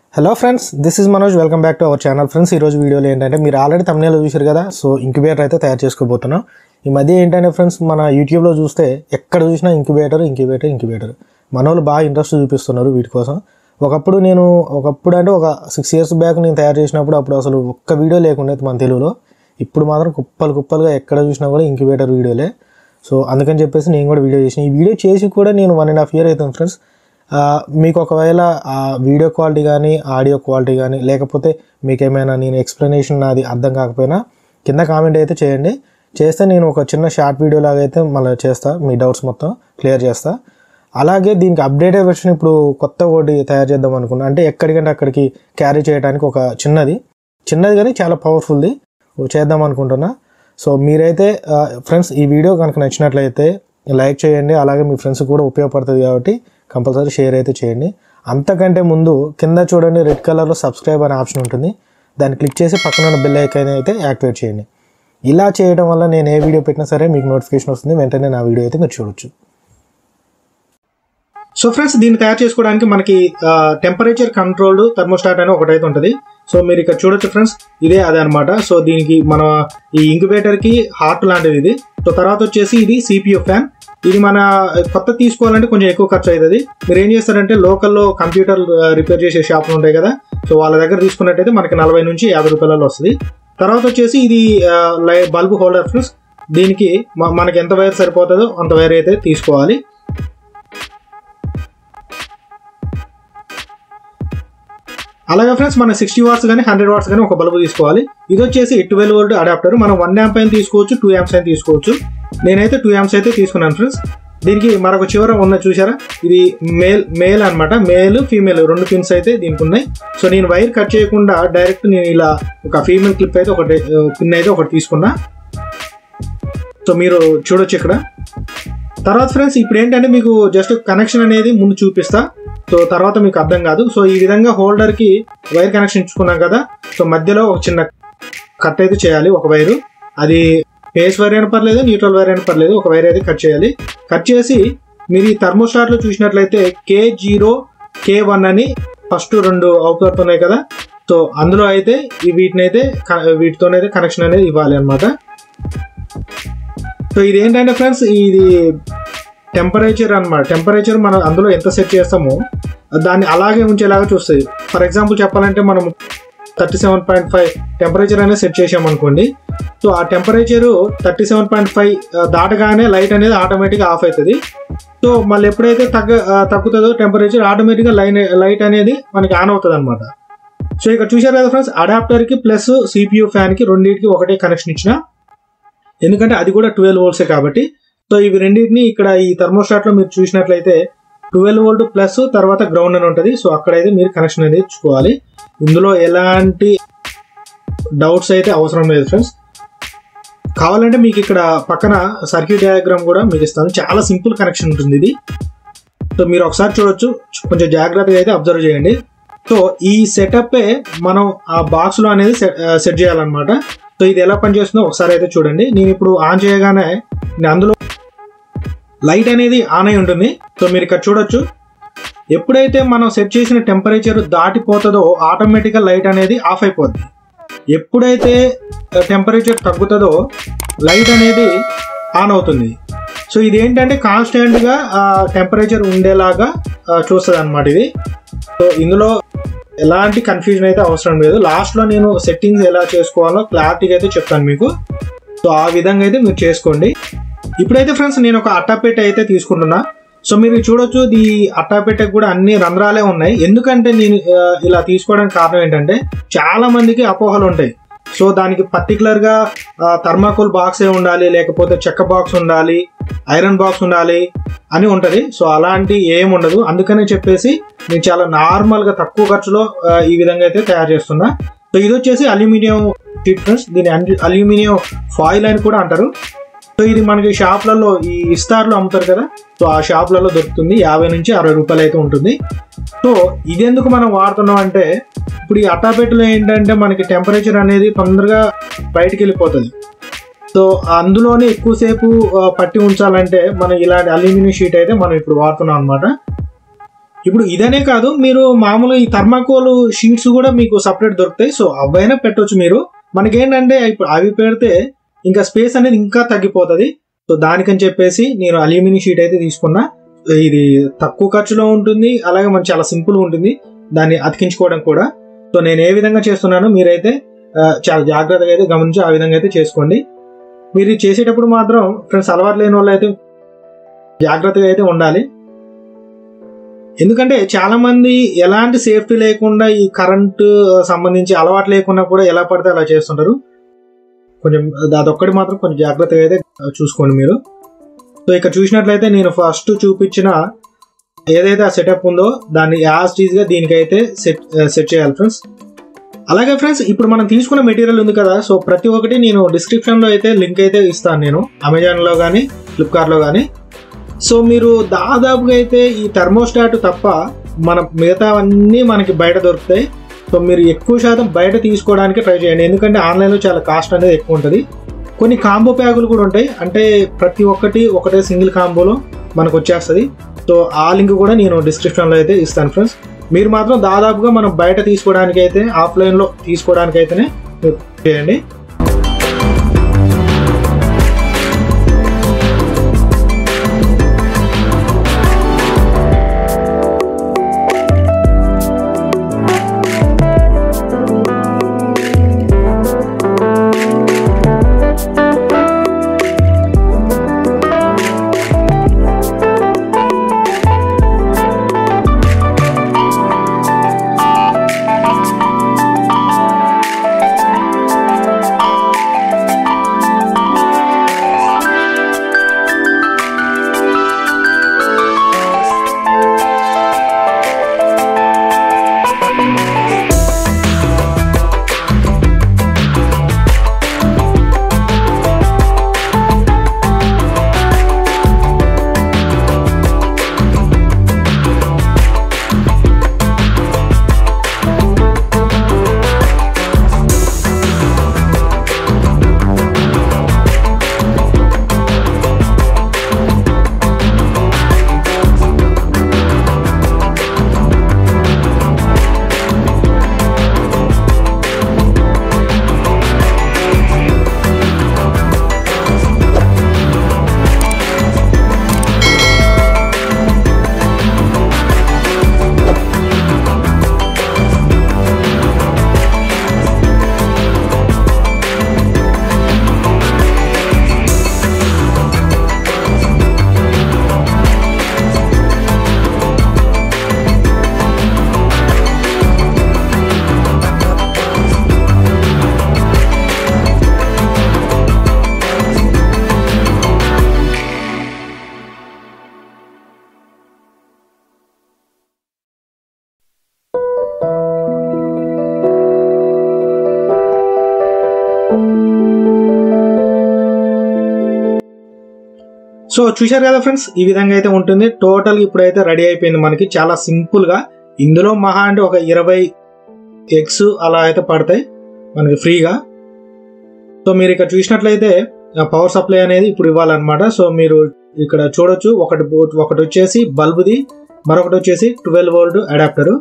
hello friends this is Manoj welcome back to our channel friends ఈరోజు వీడియోలో ఏంటంటే మీరు ఆల్రెడీ తమిళలో చూశారు కదా సో ఇంక్యుబేటర్ అయితే తయారు చేసుకోబోతున్నాం ఈ మధ్య ఏంటంటే ఫ్రెండ్స్ మన యూట్యూబ్లో చూస్తే ఎక్కడ చూసినా ఇంక్యుబేటర్ ఇంక్యుబేటర్ ఇంక్యుబేటర్ మన వాళ్ళు బాగా ఇంట్రెస్ట్ చూపిస్తున్నారు వీటి కోసం ఒకప్పుడు నేను ఒకప్పుడు అంటే ఒక సిక్స్ ఇయర్స్ బ్యాక్ నేను తయారు చేసినప్పుడు అప్పుడు అసలు ఒక్క వీడియో లేకుండే మన తెలుగులో ఇప్పుడు మాత్రం కుప్పలు కుప్పలుగా ఎక్కడ చూసినా కూడా ఇంక్యుబేటర్ వీడియోలే సో అందుకని చెప్పేసి నేను కూడా వీడియో చేసిన ఈ వీడియో చేసి కూడా నేను వన్ అండ్ హాఫ్ ఇయర్ అవుతుంది ఫ్రెండ్స్ ఆ, మీకు ఒకవేళ ఆ వీడియో క్వాలిటీ కానీ ఆడియో క్వాలిటీ కానీ లేకపోతే మీకు ఏమైనా నేను ఎక్స్ప్లెనేషన్ నాది అర్థం కాకపోయినా కింద కామెంట్ అయితే చేయండి చేస్తే నేను ఒక చిన్న షార్ట్ వీడియో లాగా అయితే మళ్ళీ చేస్తా మీ డౌట్స్ మొత్తం క్లియర్ చేస్తా అలాగే దీనికి అప్డేటెడ్ వెర్షన్ ఇప్పుడు కొత్త ఒకటి తయారు చేద్దాం అనుకున్నా అంటే ఎక్కడికంటే అక్కడికి క్యారీ చేయడానికి ఒక చిన్నది చిన్నది కానీ చాలా పవర్ఫుల్ది చేద్దాం అనుకుంటున్నా సో మీరైతే ఫ్రెండ్స్ ఈ వీడియో కనుక నచ్చినట్లయితే లైక్ చేయండి అలాగే మీ ఫ్రెండ్స్ కూడా ఉపయోగపడుతుంది కాబట్టి కంపల్సరీ షేర్ అయితే చేయండి అంతకంటే ముందు కింద చూడండి రెడ్ కలర్లో సబ్స్క్రైబ్ అనే ఆప్షన్ ఉంటుంది దాన్ని క్లిక్ చేసి పక్కన ఉన్న బెల్ ఐకాన్ అయితే యాక్టివేట్ చేయండి ఇలా చేయడం వల్ల నేను ఏ వీడియో పెట్టినా సరే మీకు నోటిఫికేషన్ వస్తుంది వెంటనే నా వీడియో అయితే మీరు చూడొచ్చు సో ఫ్రెండ్స్ దీన్ని తయారు చేసుకోవడానికి మనకి టెంపరేచర్ కంట్రోల్డ్ థర్మోస్టాట్ అని ఒకటైతే ఉంటుంది సో మీరు ఇక్కడ చూడొచ్చు ఫ్రెండ్స్ ఇదే అదే అనమాట సో దీనికి మన ఈ ఇంక్యుబేటర్ కి హార్ట్ లాంటిది ఇది సో తర్వాత వచ్చేసి ఇది సిపియు ఫ్యాన్ ఇది మన కొత్త తీసుకోవాలంటే కొంచెం ఎక్కువ ఖర్చు అవుతుంది మీరు ఏం చేస్తారంటే లోకల్లో కంప్యూటర్ రిపేర్ చేసే షాపులు ఉంటాయి కదా సో వాళ్ళ దగ్గర తీసుకున్నట్టయితే మనకి నలభై నుంచి యాభై రూపాయలలో వస్తుంది తర్వాత వచ్చేసి ఇది బల్బ్ హోల్డర్ ఫ్రెండ్స్ దీనికి మ- మనకి ఎంత వైర్ సరిపోతుందో అంత వైర్ అయితే తీసుకోవాలి అలాగే ఫ్రెండ్స్ మన సిక్స్టీ వాట్స్ కానీ హండ్రెడ్ వాట్స్ కానీ ఒక బల్బు తీసుకోవాలి ఇది వచ్చేసి ట్వెల్వ్ వోల్ట్ అడాప్టర్ మనం వన్ యాంప్ అయిన తీసుకోవచ్చు టూ యాంప్స్ అయిన తీసుకోవచ్చు నేనైతే టూ యాంప్స్ అయితే తీసుకున్నాను ఫ్రెండ్స్ దీనికి మరొక చివర ఉన్న చూసారా ఇది మేల్ మేల్ అన్నమాట మేల్ ఫీమేల్ రెండు పిన్స్ అయితే దీనికి ఉన్నాయి సో నేను వైర్ కట్ చేయకుండా డైరెక్ట్ నేను ఇలా ఒక ఫీమేల్ క్లిప్ అయితే ఒకటి పిన్ అయితే ఒకటి తీసుకున్నా సో మీరు చూడొచ్చు ఇక్కడ తర్వాత ఫ్రెండ్స్ ఇప్పుడు ఏంటంటే మీకు జస్ట్ కనెక్షన్ అనేది ముందు చూపిస్తా సో తర్వాత మీకు అర్థం కాదు సో ఈ విధంగా హోల్డర్ కి వైర్ కనెక్షన్ ఇచ్చుకున్నాం కదా సో మధ్యలో ఒక చిన్న కట్ అయితే చేయాలి ఒక వైరు అది ఫేస్ వైర్ అయినా పర్లేదు న్యూట్రల్ వైర్ అయినా పర్లేదు ఒక వైర్ అయితే కట్ చేయాలి కట్ చేసి మీరు ఈ థర్మోస్టాట్ లో చూసినట్లయితే కే జీరో కే వన్ అని ఫస్ట్ రెండు అవుట్పుట్ ఉన్నాయి కదా సో అందులో అయితే ఈ వీటిని అయితే వీటితోనైతే కనెక్షన్ అనేది ఇవ్వాలి అనమాట సో ఇది ఏంటంటే ఫ్రెండ్స్ ఇది టెంపరేచర్ అన్నమాట టెంపరేచర్ మనం అందులో ఎంత సెట్ చేస్తామో దాన్ని అలాగే ఉంచేలాగా చూస్తుంది ఫర్ ఎగ్జాంపుల్ చెప్పాలంటే మనం thirty seven point five temperature అనేది సెట్ చేసామనుకోండి సో ఆ temperature thirty seven point five దాటగానే లైట్ అనేది ఆటోమేటిక్గా ఆఫ్ అవుతుంది సో మళ్ళీ ఎప్పుడైతే తగ్గ ఆ, తగ్గుతుందో టెంపరేచర్ ఆటోమేటిక్గా లైన్ లైట్ అనేది మనకి ఆన్ అవుతుంది అనమాట సో ఇక్కడ చూశారు కదా ఫ్రెండ్స్ అడాప్టర్కి ప్లస్ సిపియూ ఫ్యాన్కి రెండింటికి ఒకటే కనెక్షన్ ఇచ్చిన ఎందుకంటే అది కూడా ట్వెల్వ్ వోల్ట్సే కాబట్టి సో ఇవి రెండింటిని ఇక్కడ ఈ థర్మోస్టాట్ లో మీరు చూసినట్లయితే ట్వెల్వ్ వోల్ట్ ప్లస్ తర్వాత గ్రౌండ్ అని ఉంటుంది సో అక్కడైతే మీరు కనెక్షన్ అనేది ఇచ్చుకోవాలి ఇందులో ఎలాంటి డౌట్స్ అయితే అవసరం లేదు ఫ్రెండ్స్ కావాలంటే మీకు ఇక్కడ పక్కన సర్క్యూట్ డయాగ్రామ్ కూడా మీకు ఇస్తాను చాలా సింపుల్ కనెక్షన్ ఉంటుంది ఇది సో మీరు ఒకసారి చూడొచ్చు కొంచెం జాగ్రత్తగా అయితే అబ్జర్వ్ చేయండి సో ఈ సెటప్ మనం ఆ బాక్స్ లో అనేది సెట్ చేయాలన్నమాట సో ఇది ఎలా పనిచేస్తుందో ఒకసారి అయితే చూడండి నేను ఇప్పుడు ఆన్ చేయగానే నేను అందులో లైట్ అనేది ఆన్ అయి ఉంటుంది సో మీరు ఇక్కడ చూడొచ్చు ఎప్పుడైతే మనం సెట్ చేసిన టెంపరేచర్ దాటిపోతుందో ఆటోమేటిక్గా లైట్ అనేది ఆఫ్ అయిపోద్ది ఎప్పుడైతే టెంపరేచర్ తగ్గుతుందో లైట్ అనేది ఆన్ అవుతుంది సో ఇది ఏంటంటే కాన్స్టెంట్గా టెంపరేచర్ ఉండేలాగా చూస్తుంది అనమాట ఇది సో ఇందులో ఎలాంటి కన్ఫ్యూజన్ అయితే అవసరం లేదు లాస్ట్లో నేను సెట్టింగ్స్ ఎలా చేసుకోవాలో క్లారిటీగా అయితే చెప్తాను మీకు సో ఆ విధంగా అయితే మీరు చేసుకోండి ఇప్పుడైతే ఫ్రెండ్స్ నేను ఒక అట్టాపెట్టె అయితే తీసుకుంటున్నా సో మీరు చూడొచ్చు ఈ అట్టాపెట్టెకి కూడా అన్ని రంధ్రాలే ఉన్నాయి ఎందుకంటే నేను ఆ, ఇలా తీసుకోవడానికి కారణం ఏంటంటే చాలా మందికి అపోహలు ఉంటాయి సో దానికి పర్టికులర్ గా థర్మాకోల్ బాక్సే ఉండాలి లేకపోతే చెక్క బాక్స్ ఉండాలి ఐరన్ బాక్స్ ఉండాలి అని ఉంటది సో అలాంటి ఏం ఉండదు అందుకనే చెప్పేసి నేను చాలా నార్మల్ గా తక్కువ ఖర్చులో ఆ, ఈ విధంగా అయితే తయారు చేస్తున్నా సో ఇది వచ్చేసి అల్యూమినియం షీట్ ఫ్రెండ్స్ దీని అల్యూమినియం ఫాయిల్ అని కూడా అంటారు సో ఇది మనకి షాప్లలో ఈ ఇస్తార్లు అమ్ముతారు కదా సో ఆ షాప్లలో దొరుకుతుంది యాభై నుంచి అరవై రూపాయలు అయితే ఉంటుంది సో ఇది ఎందుకు మనం వాడుతున్నాం అంటే ఇప్పుడు ఈ అట్టాపెట్టులో ఏంటంటే మనకి టెంపరేచర్ అనేది తొందరగా బయటికి వెళ్ళిపోతుంది సో అందులోనే ఎక్కువసేపు ఆ, పట్టి ఉంచాలంటే మనం ఇలాంటి అల్యూమినియం షీట్ అయితే మనం ఇప్పుడు వాడుతున్నాం అనమాట ఇప్పుడు ఇదనే కాదు మీరు మామూలు ఈ థర్మాకోల్ షీట్స్ కూడా మీకు సపరేట్ దొరుకుతాయి సో అవైనా పెట్టొచ్చు మీరు మనకేంటంటే ఇప్పుడు అవి పెడితే ఇంకా స్పేస్ అనేది ఇంకా తగ్గిపోతుంది సో దానికని చెప్పేసి నేను అల్యూమినియం షీట్ అయితే తీసుకున్నా ఇది తక్కువ ఖర్చులో ఉంటుంది అలాగే మనకి చాలా సింపుల్ ఉంటుంది దాన్ని అతికించుకోవడం కూడా సో నేను ఏ విధంగా చేస్తున్నానో మీరైతే ఆ, చాలా జాగ్రత్తగా అయితే గమనించి ఆ విధంగా అయితే చేసుకోండి మీరు ఇది చేసేటప్పుడు మాత్రం ఫ్రెండ్స్ అలవాటు లేని వాళ్ళు అయితే జాగ్రత్తగా అయితే ఉండాలి ఎందుకంటే చాలా మంది ఎలాంటి సేఫ్టీ లేకుండా ఈ కరెంటు సంబంధించి అలవాటు లేకుండా కూడా ఎలా పడితే అలా చేస్తుంటారు కొంచెం అదొక్కటి మాత్రం కొంచెం జాగ్రత్తగా అయితే చూసుకోండి మీరు సో ఇక్కడ చూసినట్లయితే నేను ఫస్ట్ చూపించిన ఏదైతే ఆ సెటప్ ఉందో దాన్ని యాజ్ గా దీనికైతే సెట్ సెట్ చేయాలి ఫ్రెండ్స్ అలాగే ఫ్రెండ్స్ ఇప్పుడు మనం తీసుకున్న మెటీరియల్ ఉంది కదా సో ప్రతి ఒక్కటి నేను డిస్క్రిప్షన్ లో అయితే లింక్ అయితే ఇస్తాను నేను అమెజాన్ లో కానీ ఫ్లిప్కార్ట్ లో కానీ సో మీరు దాదాపుగా అయితే ఈ థర్మోస్టాట్ తప్ప మన మిగతావన్నీ మనకి బయట దొరుకుతాయి సో మీరు ఎక్కువ శాతం బయట తీసుకోవడానికి ట్రై చేయండి ఎందుకంటే ఆన్లైన్లో చాలా కాస్ట్ అనేది ఎక్కువ ఉంటుంది కొన్ని కాంబో ప్యాకులు కూడా ఉంటాయి అంటే ప్రతి ఒక్కటి ఒకటే సింగిల్ కాంబోలో మనకు వచ్చేస్తుంది సో ఆ లింక్ కూడా నేను డిస్క్రిప్షన్లో అయితే ఇస్తాను ఫ్రెండ్స్ మీరు మాత్రం దాదాపుగా మనం బయట తీసుకోవడానికి అయితే ఆఫ్లైన్లో తీసుకోవడానికి అయితేనే మీరు చేయండి సో చూశారు కదా ఫ్రెండ్స్ ఈ విధంగా అయితే ఉంటుంది టోటల్ ఇప్పుడైతే రెడీ అయిపోయింది మనకి చాలా సింపుల్ గా ఇందులో మహా అంటే ఒక ఇరవై ఎగ్స్ అలా అయితే పడతాయి మనకి ఫ్రీగా సో మీరు ఇక్కడ చూసినట్లయితే పవర్ సప్లై అనేది ఇప్పుడు ఇవ్వాలన్నమాట సో మీరు ఇక్కడ చూడొచ్చు ఒకటి బోట్ ఒకటి వచ్చేసి బల్బుది మరొకటి వచ్చేసి ట్వెల్వ్ వోల్ట్ అడాప్టర్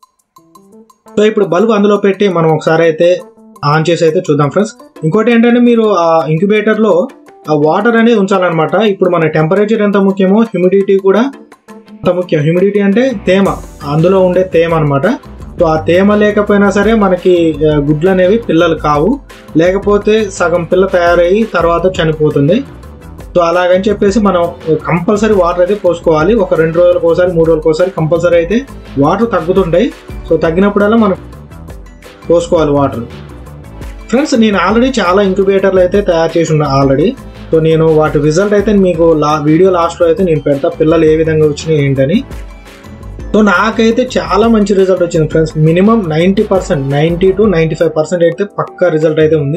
సో ఇప్పుడు బల్బ్ అందులో పెట్టి మనం ఒకసారి అయితే ఆన్ చేసి అయితే చూద్దాం ఫ్రెండ్స్ ఇంకోటి ఏంటంటే మీరు ఆ ఇంక్యుబేటర్లో ఆ వాటర్ అనేది ఉంచాలన్నమాట ఇప్పుడు మన టెంపరేచర్ ఎంత ముఖ్యమో హ్యూమిడిటీ కూడా అంత ముఖ్యం హ్యూమిడిటీ అంటే తేమ అందులో ఉండే తేమ అనమాట సో ఆ తేమ లేకపోయినా సరే మనకి ఆ, గుడ్లు అనేవి పిల్లలు కావు లేకపోతే సగం పిల్ల తయారయ్యి తర్వాత చనిపోతుంది సో అలాగని చెప్పేసి మనం కంపల్సరీ వాటర్ అయితే పోసుకోవాలి ఒక రెండు రోజులకు ఒకసారి మూడు రోజులకు ఒకసారి కంపల్సరీ అయితే వాటర్ తగ్గుతుంటాయి సో తగ్గినప్పుడల్లా మనం పోసుకోవాలి వాటర్ ఫ్రెండ్స్ నేను ఆల్రెడీ చాలా ఇంక్యుబేటర్లు అయితే తయారు చేసి ఉన్నా ఆల్రెడీ సో నేను వాటి రిజల్ట్ అయితే మీకు లా వీడియో లాస్ట్లో అయితే నేను పెడతా పిల్లలు ఏ విధంగా వచ్చినాయి ఏంటని సో నాకైతే చాలా మంచి రిజల్ట్ వచ్చింది friends minimum ninety percent ninety two ninety five percent అయితే పక్కా రిజల్ట్ అయితే ఉంది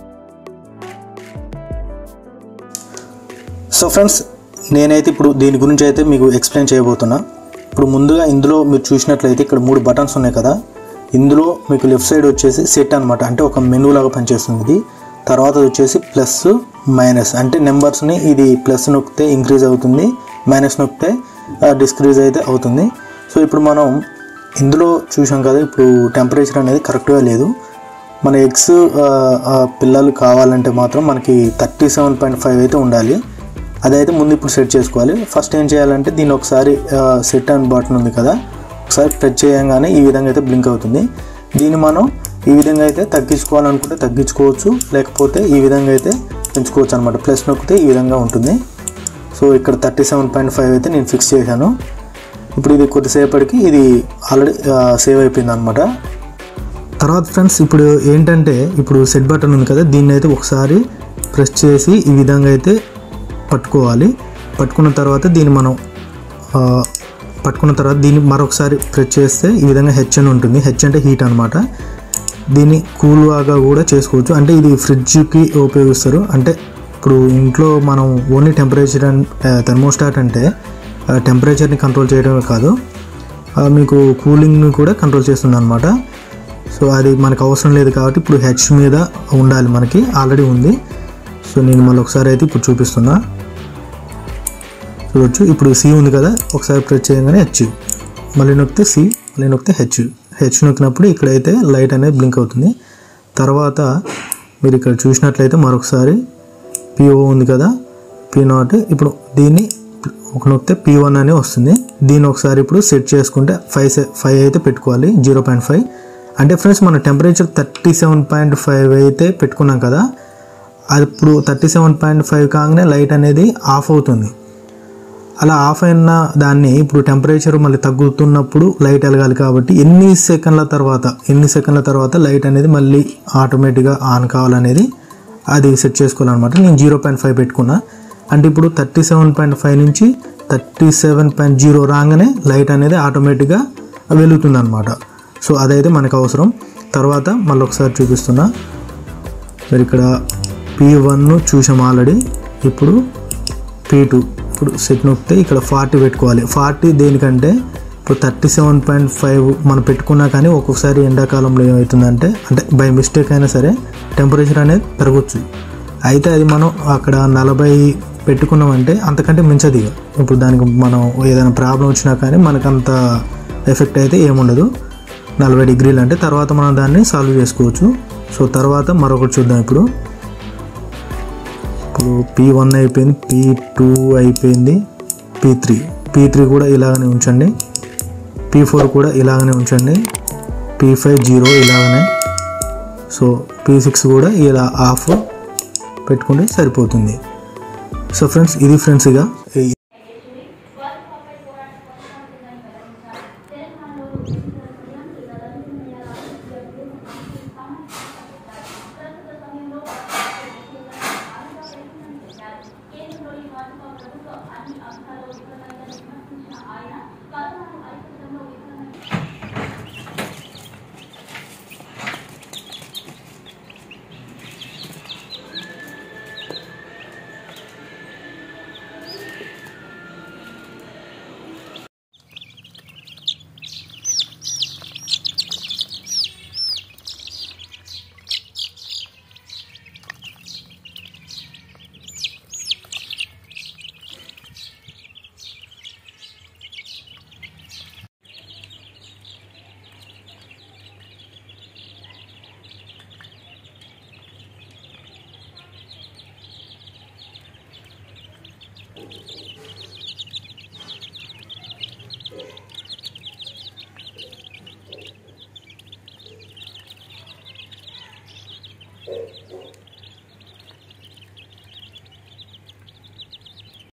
సో ఫ్రెండ్స్ నేనైతే ఇప్పుడు దీని గురించి అయితే మీకు ఎక్స్ప్లెయిన్ చేయబోతున్నా ఇప్పుడు ముందుగా ఇందులో మీరు చూసినట్లయితే ఇక్కడ మూడు బటన్స్ ఉన్నాయి కదా ఇందులో మీకు లెఫ్ట్ సైడ్ వచ్చేసి సెట్ అనమాట అంటే ఒక మెనూ లాగా పనిచేస్తుంది ఇది తర్వాత వచ్చేసి ప్లస్ మైనస్ అంటే నెంబర్స్ని ఇది ప్లస్ నొక్కితే ఇంక్రీజ్ అవుతుంది మైనస్ నొక్కితే డిస్క్రీజ్ అయితే అవుతుంది సో సో ఇప్పుడు మనం ఇందులో చూసాం కదా ఇప్పుడు టెంపరేచర్ అనేది కరెక్ట్గా లేదు మన ఎగ్స్ పిల్లలు కావాలంటే మాత్రం మనకి థర్టీ సెవెన్ పాయింట్ ఫైవ్ అయితే ఉండాలి అదైతే ముందు ఇప్పుడు సెట్ చేసుకోవాలి ఫస్ట్ ఏం చేయాలంటే దీన్ని ఒకసారి సెట్ అండ్ బటన్ ఉంది కదా ఒకసారి ప్రెస్ చేయగానే ఈ విధంగా అయితే బ్లింక్ అవుతుంది దీన్ని మనం ఈ విధంగా అయితే తగ్గించుకోవాలనుకుంటే తగ్గించుకోవచ్చు లేకపోతే ఈ విధంగా అయితే పెంచుకోవచ్చు అనమాట ప్లస్ నొక్కితే ఈ విధంగా ఉంటుంది సో ఇక్కడ థర్టీ సెవెన్ పాయింట్ ఫైవ్ అయితే నేను ఫిక్స్ చేశాను ఇప్పుడు ఇది కొద్దిసేపటికి ఇది ఆల్రెడీ సేవ్ అయిపోయింది అనమాట తర్వాత ఫ్రెండ్స్ ఇప్పుడు ఏంటంటే ఇప్పుడు సెట్ బటన్ ఉంది కదా దీన్ని అయితే ఒకసారి ప్రెస్ చేసి ఈ విధంగా అయితే పట్టుకోవాలి పట్టుకున్న తర్వాత దీన్ని మనం ఆ, పట్టుకున్న తర్వాత దీన్ని మరొకసారి ప్రెస్ చేస్తే ఈ విధంగా హెచ్ అని ఉంటుంది హెచ్ అంటే హీట్ అనమాట దీన్ని కూల్గా కూడా చేసుకోవచ్చు అంటే ఇది ఫ్రిడ్జ్కి ఉపయోగిస్తారు అంటే ఇప్పుడు ఇంట్లో మనం ఓన్లీ టెంపరేచర్ అండ్ థెర్మోస్టాట్ అంటే టెంపరేచర్ని కంట్రోల్ చేయడమే కాదు ఆ, మీకు కూలింగ్ని కూడా కంట్రోల్ చేస్తుంది అనమాట సో అది మనకు అవసరం లేదు కాబట్టి ఇప్పుడు హెచ్ మీద ఉండాలి మనకి ఆల్రెడీ ఉంది సో నేను మళ్ళీ ఒకసారి అయితే ఇప్పుడు చూపిస్తున్నా చూడొచ్చు ఇప్పుడు సి ఉంది కదా ఒకసారి ప్రెస్ చేయగానే హెచ్ మళ్ళీ నొక్కితే సి మళ్ళీ నొక్కితే హెచ్ హెచ్ నొక్కినప్పుడు ఇక్కడైతే లైట్ అనేది బ్లింక్ అవుతుంది తర్వాత మీరు ఇక్కడ చూసినట్లయితే మరొకసారి పిఓ ఉంది కదా పి నాట్ ఇప్పుడు దీన్ని ఒక నొక్కితే పి వన్ అనే వస్తుంది దీన్ని ఒకసారి ఇప్పుడు సెట్ చేసుకుంటే ఫైవ్ ఫైవ్ అయితే పెట్టుకోవాలి జీరో పాయింట్ ఫైవ్ అంటే ఫ్రెండ్స్ మన temperature thirty seven point five అయితే పెట్టుకున్నాం కదా అది ఇప్పుడు థర్టీ సెవెన్ పాయింట్ ఫైవ్ కాగానే లైట్ అనేది ఆఫ్ అవుతుంది అలా ఆఫ్ అయిన దాన్ని ఇప్పుడు టెంపరేచర్ మళ్ళీ తగ్గుతున్నప్పుడు లైట్ వెలగాలి కాబట్టి ఎన్ని సెకండ్ల తర్వాత ఎన్ని సెకండ్ల తర్వాత లైట్ అనేది మళ్ళీ ఆటోమేటిక్గా ఆన్ కావాలనేది అది సెట్ చేసుకోవాలన్నమాట నేను జీరో పాయింట్ ఫైవ్ పెట్టుకున్నా అంటే ఇప్పుడు థర్టీ సెవెన్ పాయింట్ ఫైవ్ నుంచి థర్టీ సెవెన్ పాయింట్ జీరో రాగానే లైట్ అనేది ఆటోమేటిక్గా వెలుగుతుంది అనమాట సో అదైతే మనకు అవసరం తర్వాత మళ్ళీ ఒకసారి చూపిస్తున్నా మరి ఇక్కడ పీ వన్ చూసాం ఆల్రెడీ ఇప్పుడు పీ టూ ఇప్పుడు సెట్ నొక్కితే ఇక్కడ ఫార్టీ పెట్టుకోవాలి ఫార్టీ దేనికంటే ఇప్పుడు థర్టీ సెవెన్ పాయింట్ ఫైవ్ మనం పెట్టుకున్నా కానీ ఒక్కొక్కసారి ఎండాకాలంలో ఏమవుతుందంటే అంటే బై మిస్టేక్ అయినా సరే టెంపరేచర్ అనేది పెరగచ్చు అయితే అది మనం అక్కడ నలభై పెట్టుకున్నామంటే అంతకంటే మించదు ఇక ఇప్పుడు దానికి మనం ఏదైనా ప్రాబ్లం వచ్చినా కానీ మనకు అంత ఎఫెక్ట్ అయితే ఏముండదు నలభై డిగ్రీలు అంటే తర్వాత మనం దాన్ని సాల్వ్ చేసుకోవచ్చు సో తర్వాత మరొకటి చూద్దాం ఇప్పుడు ఇప్పుడు పీ వన్ అయిపోయింది పీ టూ అయిపోయింది పీ త్రీ పీ త్రీ కూడా ఇలాగనే ఉంచండి పీ ఫోర్ కూడా ఇలాగనే ఉంచండి పీ ఫైవ్ జీరో ఇలాగనే సో పీ సిక్స్ కూడా ఇలా ఆఫ్ పెట్టుకుంటే సరిపోతుంది సో ఫ్రెండ్స్ ఇది ఫ్రెండ్స్ ఇక ఈ-